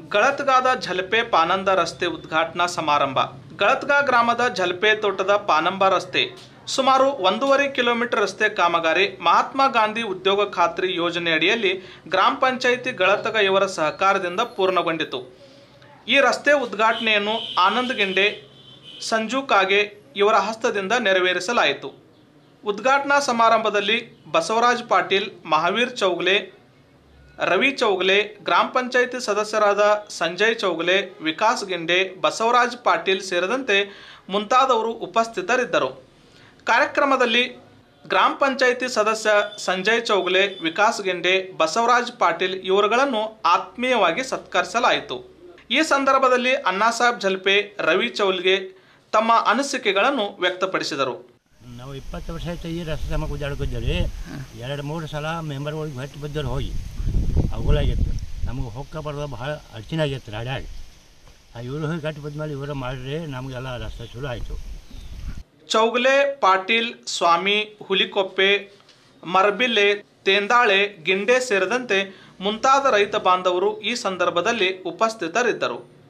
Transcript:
ಗಳತ್ಗಾದ ಝಲ್ಪೆ ಪಾನಂದ ರಸ್ತೆ ಉದ್ಘಾಟನಾ ಸಮಾರಂಭ ಗಳತ್ಗಾ ಗ್ರಾಮದ ಝಲ್ಪೆ ತೋಟದ ಪಾನಂಬ ರಸ್ತೆ ಸುಮಾರು ಒಂದೂವರೆ ಕಿಲೋಮೀಟರ್ ರಸ್ತೆ ಕಾಮಗಾರಿ ಮಹಾತ್ಮ ಗಾಂಧಿ ಉದ್ಯೋಗ ಖಾತ್ರಿ ಯೋಜನೆ ಅಡಿಯಲ್ಲಿ ಗ್ರಾಮ ಪಂಚಾಯಿತಿ ಗಳತಗ ಇವರ ಸಹಕಾರದಿಂದ ಪೂರ್ಣಗೊಂಡಿತು ಈ ರಸ್ತೆ ಉದ್ಘಾಟನೆಯನ್ನು ಆನಂದ್ ಗೆಂಡೆ ಸಂಜು ಕಾಗೆ ಇವರ ಹಸ್ತದಿಂದ ನೆರವೇರಿಸಲಾಯಿತು ಉದ್ಘಾಟನಾ ಸಮಾರಂಭದಲ್ಲಿ ಬಸವರಾಜ್ ಪಾಟೀಲ್ ಮಹಾವೀರ್ ಚೌಗ್ಲೆ ರವಿ ಚೌಗಲೆ ಗ್ರಾಮ ಪಂಚಾಯಿತಿ ಸದಸ್ಯರಾದ ಸಂಜಯ್ ಚೌಗಲೆ ವಿಕಾಸ್ ಗೆಂಡೆ ಬಸವರಾಜ್ ಪಾಟೀಲ್ ಸೇರಿದಂತೆ ಮುಂತಾದವರು ಉಪಸ್ಥಿತರಿದ್ದರು ಕಾರ್ಯಕ್ರಮದಲ್ಲಿ ಗ್ರಾಮ ಪಂಚಾಯಿತಿ ಸದಸ್ಯ ಸಂಜಯ್ ಚೌಗಲೆ ವಿಕಾಸ್ ಗೆಂಡೆ ಬಸವರಾಜ್ ಪಾಟೀಲ್ ಇವರುಗಳನ್ನು ಆತ್ಮೀಯವಾಗಿ ಸತ್ಕರಿಸಲಾಯಿತು ಈ ಸಂದರ್ಭದಲ್ಲಿ ಅಣ್ಣಾಸಾಹೇಬ್ ಝಲ್ಪೆ ರವಿ ಚೌಲ್ಗೆ ತಮ್ಮ ಅನಿಸಿಕೆಗಳನ್ನು ವ್ಯಕ್ತಪಡಿಸಿದರು ನಾವು ಇಪ್ಪತ್ತು ವರ್ಷ ಆಯ್ತು ಈ ರಸ್ತೆ ನಮಗೆ ಉದ್ದಾಡ್ಕೊದ್ದೀವಿ ಎರಡು ಮೂರು ಸಲ ಮೆಂಬರ್ಗಳಿಗೆ ಭೇಟಿ ಬಿದ್ದರು ಹೋಗಿ ಅವುಗಳಾಗಿತ್ತು ನಮಗೆ ಹೊಕ್ಕ ಬರೋದು ಭಾಳ ಅರ್ಚಿನಾಗಿತ್ತು ರಾಡ್ಯಾಗ ಇವರು ಹೋಗಿ ಗಟ್ಟಿ ಬಿದ್ಮೇಲೆ ಇವರು ಮಾಡಿರಿ ನಮಗೆಲ್ಲ ರಸ್ತೆ ಚಲೋ ಆಯಿತು ಚೌಗಲೆ ಪಾಟೀಲ್ ಸ್ವಾಮಿ ಹುಲಿಕೊಪ್ಪೆ ಮರಬಿಲ್ಲೆ ತೇಂದಾಳೆ ಗಿಂಡೆ ಸೇರಿದಂತೆ ಮುಂತಾದ ರೈತ ಬಾಂಧವರು ಈ ಸಂದರ್ಭದಲ್ಲಿ ಉಪಸ್ಥಿತರಿದ್ದರು